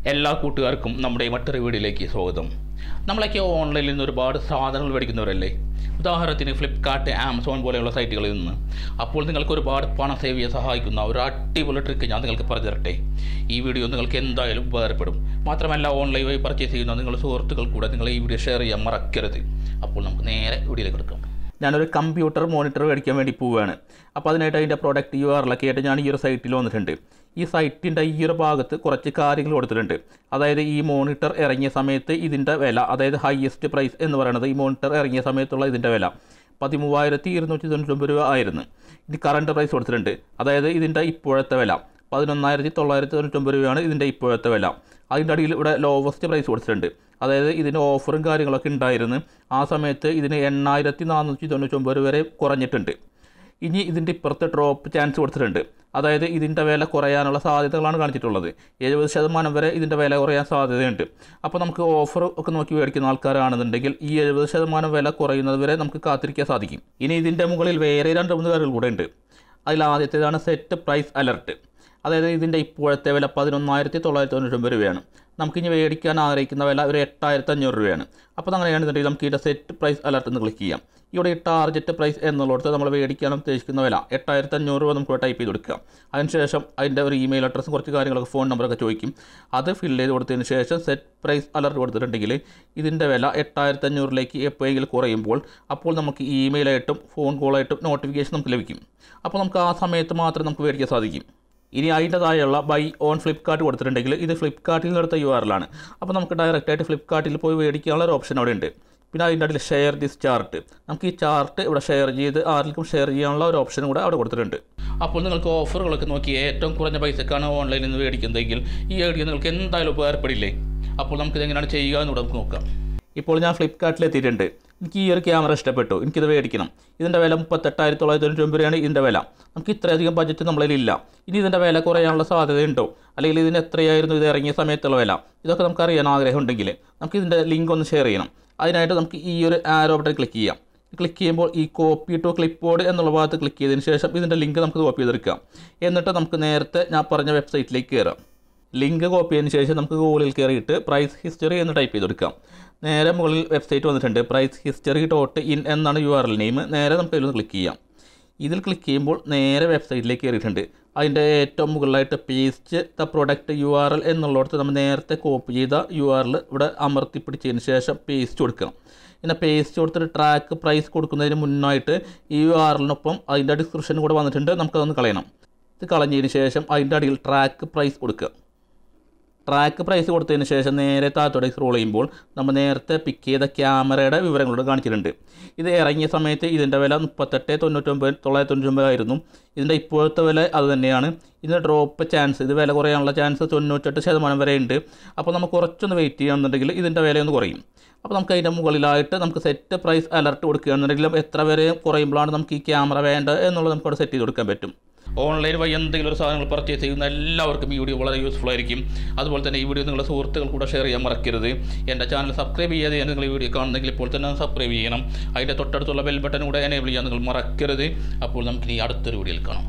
എല്ലാ കൂട്ടുകാർക്കും നമ്മുടെ മറ്റൊരു വീഡിയോയിലേക്ക് സ്വാഗതം നമ്മളൊക്കെ ഓൺലൈനിൽ നിന്ന് ഒരുപാട് സാധനങ്ങൾ മേടിക്കുന്നവരല്ലേ ഉദാഹരണത്തിന് ഫ്ലിപ്കാർട്ട് ആമസോൺ പോലെയുള്ള സൈറ്റുകളിൽ നിന്ന് അപ്പോൾ നിങ്ങൾക്ക് ഒരുപാട് പണം സേവ് ചെയ്യാൻ സഹായിക്കുന്ന ഒരു അടിപൊളി ട്രിക്ക് ഞാൻ നിങ്ങൾക്ക് പറഞ്ഞു തരട്ടെ ഈ വീഡിയോ നിങ്ങൾക്ക് എന്തായാലും ഉപകാരപ്പെടും മാത്രമല്ല ഓൺലൈൻ വഴി പർച്ചേസ് ചെയ്യുന്ന നിങ്ങളുടെ സുഹൃത്തുക്കൾ കൂടെ നിങ്ങൾ ഈ വീഡിയോ ഷെയർ ചെയ്യാൻ മറക്കരുത് അപ്പോൾ നമുക്ക് നേരെ വീഡിയോയിലേക്ക് എടുക്കാം ഞാനൊരു കമ്പ്യൂട്ടർ മോണിറ്റർ മേടിക്കാൻ വേണ്ടി പോവുകയാണ് അപ്പോൾ അതിനായിട്ട് അതിൻ്റെ പ്രോഡക്റ്റ് യു ആറിലൊക്കെ ആയിട്ട് ഞാൻ ഈ ഒരു സൈറ്റിൽ വന്നിട്ടുണ്ട് ഈ സൈറ്റിൻ്റെ ഈ ഒരു ഭാഗത്ത് കുറച്ച് കാര്യങ്ങൾ കൊടുത്തിട്ടുണ്ട് അതായത് ഈ മോണിറ്റർ ഇറങ്ങിയ സമയത്ത് ഇതിൻ്റെ വില അതായത് ഹയസ്റ്റ് പ്രൈസ് എന്ന് പറയുന്നത് ഈ മോണിറ്റർ ഇറങ്ങിയ സമയത്തുള്ള ഇതിൻ്റെ വില പതിമൂവായിരത്തി ഇരുന്നൂറ്റി തൊണ്ണൂറ്റൊമ്പത് രൂപ ആയിരുന്നു ഇനി കറണ്ട് പ്രൈസ് കൊടുത്തിട്ടുണ്ട് അതായത് ഇതിൻ്റെ ഇപ്പോഴത്തെ വില പതിനൊന്നായിരത്തി തൊള്ളായിരത്തി തൊണ്ണൂറ്റൊമ്പത് രൂപയാണ് ഇതിൻ്റെ ഇപ്പോഴത്തെ വില അതിൻ്റെ അടിയിൽ ഇവിടെ ലോവസ്റ്റ് പ്രൈസ് കൊടുത്തിട്ടുണ്ട് അതായത് ഇതിന് ഓഫറും കാര്യങ്ങളൊക്കെ ഉണ്ടായിരുന്നു ആ സമയത്ത് ഇതിന് എണ്ണായിരത്തി നാനൂറ്റി തൊണ്ണൂറ്റൊമ്പത് വരെ കുറഞ്ഞിട്ടുണ്ട് ഇനി ഇതിൻ്റെ ഇപ്പുറത്ത് ഡ്രോപ്പ് ചാൻസ് കൊടുത്തിട്ടുണ്ട് അതായത് ഇതിൻ്റെ വില കുറയാനുള്ള സാധ്യതകളാണ് കാണിച്ചിട്ടുള്ളത് എഴുപത് ശതമാനം വരെ ഇതിൻ്റെ വില കുറയാൻ സാധ്യതയുണ്ട് അപ്പോൾ നമുക്ക് ഓഫർ ഒക്കെ നോക്കി മേടിക്കുന്ന ആൾക്കാരാണെന്നുണ്ടെങ്കിൽ ഈ എഴുപത് ശതമാനം വില കുറയുന്നത് വരെ നമുക്ക് കാത്തിരിക്കാൻ സാധിക്കും ഇനി ഇതിൻ്റെ മുകളിൽ വേറെ രണ്ട് മൂന്ന് കാര്യങ്ങൾ കൂടെ ഉണ്ട് അതിൽ ആദ്യത്തേതാണ് സെറ്റ് പ്രൈസ് അലർട്ട് അതായത് ഇതിൻ്റെ ഇപ്പോഴത്തെ വില പതിനൊന്നായിരത്തി തൊള്ളായിരത്തി തൊണ്ണൂറ്റൊമ്പത് രൂപയാണ് നമുക്കിനി മേടിക്കാൻ ആഗ്രഹിക്കുന്ന വില ഒരു എട്ടായിരത്തി അഞ്ഞൂറ് രൂപയാണ് അപ്പോൾ അങ്ങനെയാണെന്നുണ്ടെങ്കിൽ നമുക്ക് ഇതിൻ്റെ സെറ്റ് പ്രൈസ് അലർട്ട് എന്ന് ക്ലിക്ക് ചെയ്യാം ഇവിടെ ഈ ടാർജറ്റ് പ്രൈസ് എന്നുള്ളിടത്ത് നമ്മൾ മേടിക്കാൻ ഉദ്ദേശിക്കുന്ന വില എട്ടായിരത്തി അഞ്ഞൂറ് രൂപ നമുക്ക് ടൈപ്പ് ചെയ്ത് കൊടുക്കാം അതിനുശേഷം അതിൻ്റെ ഒരു ഇമെയിൽ അഡ്രസ്സും കുറച്ച് കാര്യങ്ങളൊക്കെ ഫോൺ നമ്പറൊക്കെ ചോദിക്കും അത് ഫില്ല് ചെയ്ത് കൊടുത്തതിന് ശേഷം സെറ്റ് പ്രൈസ് അലർട്ട് കൊടുത്തിട്ടുണ്ടെങ്കിൽ ഇതിൻ്റെ വില എട്ടായിരത്തി അഞ്ഞൂറിലേക്ക് എപ്പോഴെങ്കിലും കുറയുമ്പോൾ അപ്പോൾ നമുക്ക് ഇമെയിലായിട്ടും ഫോൺ കോളായിട്ടും നോട്ടിഫിക്കേഷൻ നമുക്ക് ലഭിക്കും അപ്പോൾ നമുക്ക് ആ സമയത്ത് മാത്രമേ നമുക്ക് മേടിക്കാൻ സാധിക്കും ഇനി അതിൻ്റെ താഴെയുള്ള ബൈ ഓൺ ഫ്ലിപ്കാർട്ട് കൊടുത്തിട്ടുണ്ടെങ്കിൽ ഇത് ഫ്ലിപ്കാർട്ടിൽ നിന്നെടുത്ത യു ആറിലാണ് അപ്പോൾ നമുക്ക് ഡയറക്റ്റായിട്ട് ഫ്ലിപ്കാർട്ടിൽ പോയി മേടിക്കാനുള്ള ഒരു ഓപ്ഷൻ അവിടെ ഉണ്ട് പിന്നെ അതിൻ്റെ അടിയിൽ ഷെയർ ദിസ് ചാർട്ട് നമുക്ക് ഈ ചാർട്ട് ഇവിടെ ഷെയർ ചെയ്ത് ആർക്കും ഷെയർ ചെയ്യാനുള്ള ഒരു ഓപ്ഷൻ കൂടെ അവിടെ കൊടുത്തിട്ടുണ്ട് അപ്പോൾ നിങ്ങൾക്ക് ഓഫറുകളൊക്കെ നോക്കി ഏറ്റവും കുറഞ്ഞ പൈസക്കാണ് ഓൺലൈനിൽ നിന്ന് മേടിക്കുന്നതെങ്കിൽ ഈ ഐഡിയ നിങ്ങൾക്ക് എന്തായാലും ഉപകാരപ്പെടില്ലേ അപ്പോൾ നമുക്കിത് എങ്ങനെയാണ് ചെയ്യുക എന്ന് നമുക്ക് നോക്കാം ഇപ്പോൾ ഞാൻ ഫ്ലിപ്കാർട്ടിൽ എത്തിയിട്ടുണ്ട് എനിക്ക് ഈ ഒരു ക്യാമറ ഇഷ്ടപ്പെട്ടു എനിക്കിത് മേടിക്കണം ഇതിൻ്റെ വില മുപ്പത്തെട്ടായിരത്തി തൊള്ളായിരത്തി തൊണ്ണൂറ്റി രൂപയാണ് ഇതിൻ്റെ വില നമുക്ക് ഇത്രയധികം ബഡ്ജറ്റ് നമ്മളിലില്ല ഇനി ഇതിൻ്റെ വില കുറയാനുള്ള സാധ്യതയുണ്ടോ അല്ലെങ്കിൽ ഇതിന് എത്രയായിരുന്നു ഇത് ഇറങ്ങിയ സമയത്തുള്ള വില ഇതൊക്കെ നമുക്ക് അറിയാൻ ആഗ്രഹമുണ്ടെങ്കിൽ നമുക്ക് ഇതിൻ്റെ ലിങ്ക് ഒന്ന് ഷെയർ ചെയ്യണം അതിനായിട്ട് നമുക്ക് ഈ ഒരു ആരോ ബട്ടൺ ക്ലിക്ക് ചെയ്യാം ക്ലിക്ക് ചെയ്യുമ്പോൾ ഈ കോപ്പി ടു ക്ലിപ്പ് ബോർഡ് എന്നുള്ള ഭാഗത്ത് ക്ലിക്ക് ചെയ്തതിന് ശേഷം ഇതിൻ്റെ ലിങ്ക് നമുക്ക് കോപ്പി ചെയ്തെടുക്കാം എന്നിട്ട് നമുക്ക് നേരത്തെ ഞാൻ പറഞ്ഞ വെബ്സൈറ്റിലേക്ക് കയറാം ലിങ്ക് കോപ്പി ചെയ്തതിന് ശേഷം നമുക്ക് ഗൂഗിളിൽ കയറിയിട്ട് പ്രൈസ് ഹിസ്റ്ററി എന്ന് ടൈപ്പ് ചെയ്തെടുക്കാം നേരെ മുകളിൽ വെബ്സൈറ്റ് വന്നിട്ടുണ്ട് പ്രൈസ് ഹിസ്റ്ററി ഡോട്ട് ഇൻ എന്നാണ് യു ആർ എൽ നെയിം നേരെ നമുക്ക് ഇതിലൊന്ന് ക്ലിക്ക് ചെയ്യാം ഇതിൽ ക്ലിക്ക് ചെയ്യുമ്പോൾ നേരെ വെബ്സൈറ്റിലേക്ക് കയറിയിട്ടുണ്ട് അതിൻ്റെ ഏറ്റവും മുകളിലായിട്ട് paste the product U R L എന്നുള്ളിടത്ത് നമ്മൾ നേരത്തെ കോപ്പി ചെയ്ത യു ആർ എൽ ഇവിടെ അമർത്തി പിടിച്ചതിന് ശേഷം പേസ്റ്റ് കൊടുക്കാം പിന്നെ പേസ്റ്റ് കൊടുത്തിട്ട് ട്രാക്ക് പ്രൈസ് കൊടുക്കുന്നതിന് മുന്നായിട്ട് ഈ യു ആർ എല്ലിനൊപ്പം അതിൻ്റെ ഡിസ്ക്രിപ്ഷൻ കൂടെ വന്നിട്ടുണ്ട് നമുക്കതൊന്ന് കളയണം ഇത് കളഞ്ഞതിന് ശേഷം അതിൻ്റെ അടിയിൽ ട്രാക്ക് പ്രൈസ് കൊടുക്കുക ട്രാക്ക് പ്രൈസ് കൊടുത്തതിന് ശേഷം നേരെ താഴത്തോടെ സ്ക്രോൾ ചെയ്യുമ്പോൾ നമ്മൾ നേരത്തെ പിക്ക് ചെയ്ത ക്യാമറയുടെ വിവരങ്ങളോട് കാണിച്ചിട്ടുണ്ട് ഇത് ഇറങ്ങിയ സമയത്ത് ഇതിൻ്റെ വില മുപ്പത്തെട്ട് തൊണ്ണൂറ്റൊമ്പത് തൊള്ളായിരത്തി തൊണ്ണൂറ്റൊമ്പത് ആയിരുന്നു ഇതിൻ്റെ ഇപ്പോഴത്തെ വില അത് തന്നെയാണ് ഇതിൻ്റെ ഡ്രോപ്പ് ചാൻസ് ഇത് വില കുറയാനുള്ള ചാൻസ് തൊണ്ണൂറ്റെട്ട് ശതമാനം വരെ ഉണ്ട് അപ്പോൾ നമുക്ക് കുറച്ചൊന്ന് വെയിറ്റ് ചെയ്യുകയാണെന്നുണ്ടെങ്കിൽ ഇതിൻ്റെ വിലയൊന്ന് കുറയും അപ്പോൾ നമുക്ക് അതിൻ്റെ മുകളിലായിട്ട് നമുക്ക് സെറ്റ് പ്രൈസ് അലർട്ട് കൊടുക്കുകയാണെന്നുണ്ടെങ്കിലും എത്ര വരെ കുറയുമ്പോഴാണ് നമുക്ക് ഈ ക്യാമറ വേണ്ടത് എന്നുള്ളത് നമുക്ക് അവിടെ സെറ്റ് ചെയ്ത് കൊടുക്കാൻ പറ്റും ഓൺലൈൻ വഴി എന്തെങ്കിലും ഒരു സാധനങ്ങൾ പർച്ചേസ് ചെയ്യുന്ന എല്ലാവർക്കും ഈ വീഡിയോ വളരെ യൂസ്ഫുൾ ആയിരിക്കും അതുപോലെ തന്നെ ഈ വീഡിയോ നിങ്ങളുടെ സുഹൃത്തുക്കൾ കൂടെ ഷെയർ ചെയ്യാൻ മറക്കരുത് എൻ്റെ ചാനൽ സബ്സ്ക്രൈബ് ചെയ്യാതെ നിങ്ങൾ ഈ വീഡിയോ കാണുന്നെങ്കിൽ ഇപ്പോൾ തന്നെ സബ്സ്ക്രൈബ് ചെയ്യണം അതിൻ്റെ തൊട്ടടുത്തുള്ള ബെൽ ബട്ടൺ കൂടെ എനേബിൾ ചെയ്യാൻ നിങ്ങൾ മറക്കരുത് അപ്പോൾ നമുക്ക് ഇനി അടുത്തൊരു വീഡിയോയിൽ കാണാം